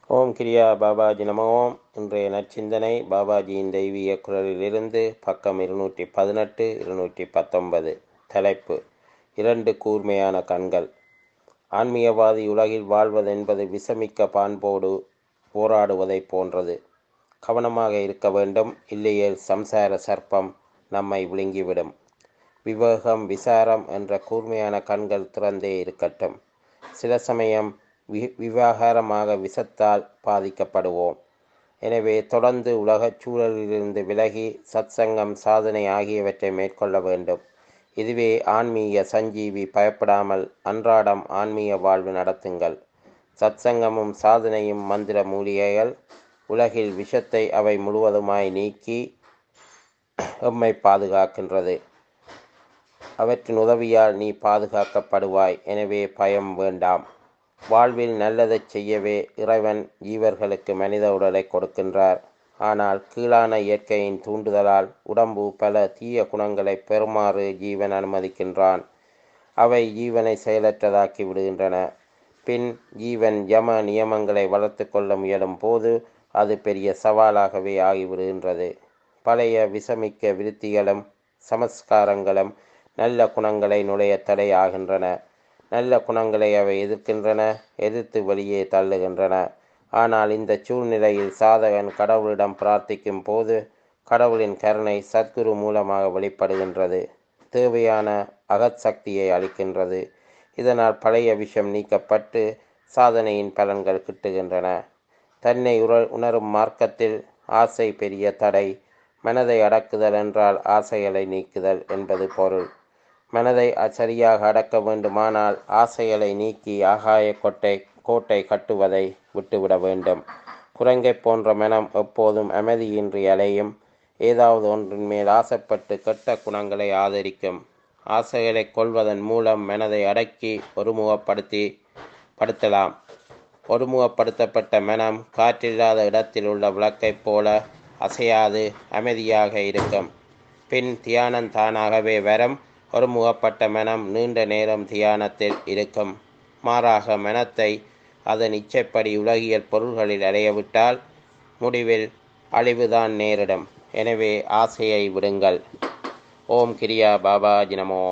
ஓம் கிரியா பாபாஜி நம ஓம் இன்றைய நற்சிந்தனை பாபாஜியின் தெய்வீக குரலிலிருந்து பக்கம் இருநூற்றி பதினெட்டு இருநூற்றி பத்தொன்பது தலைப்பு இரண்டு கூர்மையான கண்கள் ஆன்மீகவாதி உலகில் வாழ்வதென்பது விஷமிக்க பான்போடு போராடுவதைப் போன்றது கவனமாக இருக்க வேண்டும் இல்லையேல் சம்சார சர்ப்பம் நம்மை விழுங்கிவிடும் விவேகம் விசாரம் என்ற கூர்மையான கண்கள் திறந்தே இருக்கட்டும் சில சமயம் வி விவகாரமாக விஷத்தால் பாதிக்கப்படுவோம் எனவே தொடர்ந்து உலகச் சூழலிலிருந்து விலகி சத்சங்கம் சாதனை ஆகியவற்றை மேற்கொள்ள வேண்டும் இதுவே ஆன்மீக சஞ்சீவி பயப்படாமல் அன்றாடம் ஆன்மீக வாழ்வு நடத்துங்கள் சத்சங்கமும் சாதனையும் மந்திர மூலிகைகள் உலகில் விஷத்தை அவை முழுவதுமாய் நீக்கி எம்மை பாதுகாக்கின்றது அவற்றின் உதவியால் நீ பாதுகாக்கப்படுவாய் எனவே பயம் வேண்டாம் வாழ்வில் நல்லதைச் செய்யவே இறைவன் ஜீவர்களுக்கு மனித உடலை கொடுக்கின்றார் ஆனால் கீழான இயற்கையின் தூண்டுதலால் உடம்பு பல தீய குணங்களை பெறுமாறு ஜீவன் அனுமதிக்கின்றான் அவை ஜீவனை செயலற்றதாக்கி விடுகின்றன பின் ஜீவன் யம நியமங்களை வளர்த்து கொள்ள முயலும் போது அது பெரிய சவாலாகவே ஆகிவிடுகின்றது பழைய விசமிக்க விருத்திகளும் சமஸ்காரங்களும் நல்ல குணங்களை நுழைய தடையாகின்றன நல்ல குணங்களை அவை எதிர்க்கின்றன எதிர்த்து வெளியே தள்ளுகின்றன ஆனால் இந்த சூழ்நிலையில் சாதகன் கடவுளிடம் பிரார்த்திக்கும் போது கடவுளின் கருணை சத்குரு மூலமாக வெளிப்படுகின்றது தேவையான அகச்சக்தியை அளிக்கின்றது இதனால் பழைய விஷம் நீக்கப்பட்டு சாதனையின் பலன்கள் கிட்டுகின்றன தன்னை உற உணரும் மார்க்கத்தில் ஆசை பெரிய தடை மனதை அடக்குதல் என்றால் ஆசைகளை நீக்குதல் என்பது பொருள் மனதை சரியாக அடக்க வேண்டுமானால் ஆசைகளை நீக்கி ஆகாய கொட்டை கோட்டை கட்டுவதை விட்டுவிட வேண்டும் குரங்கை போன்ற மனம் எப்போதும் அமைதியின்றி அலையும் ஏதாவது ஒன்றின் மேல் ஆசைப்பட்டு கெட்ட குணங்களை ஆதரிக்கும் ஆசைகளை கொள்வதன் மூலம் மனதை அடக்கி ஒருமுகப்படுத்தி படுத்தலாம் ஒருமுகப்படுத்தப்பட்ட மனம் காற்றில்லாத இடத்தில் உள்ள விளக்கைப் போல அசையாது அமைதியாக இருக்கும் பின் தியானம் தானாகவே வரும் ஒருமுகப்பட்ட மனம் நீண்ட நேரம் தியானத்தில் இருக்கும் மாறாக மனத்தை அதன் இச்சைப்படி உலகியல் பொருள்களில் அடையவிட்டால் முடிவில் அழிவுதான் நேரிடும் எனவே ஆசையை விடுங்கள் ஓம் கிரியா பாபாஜி நமோ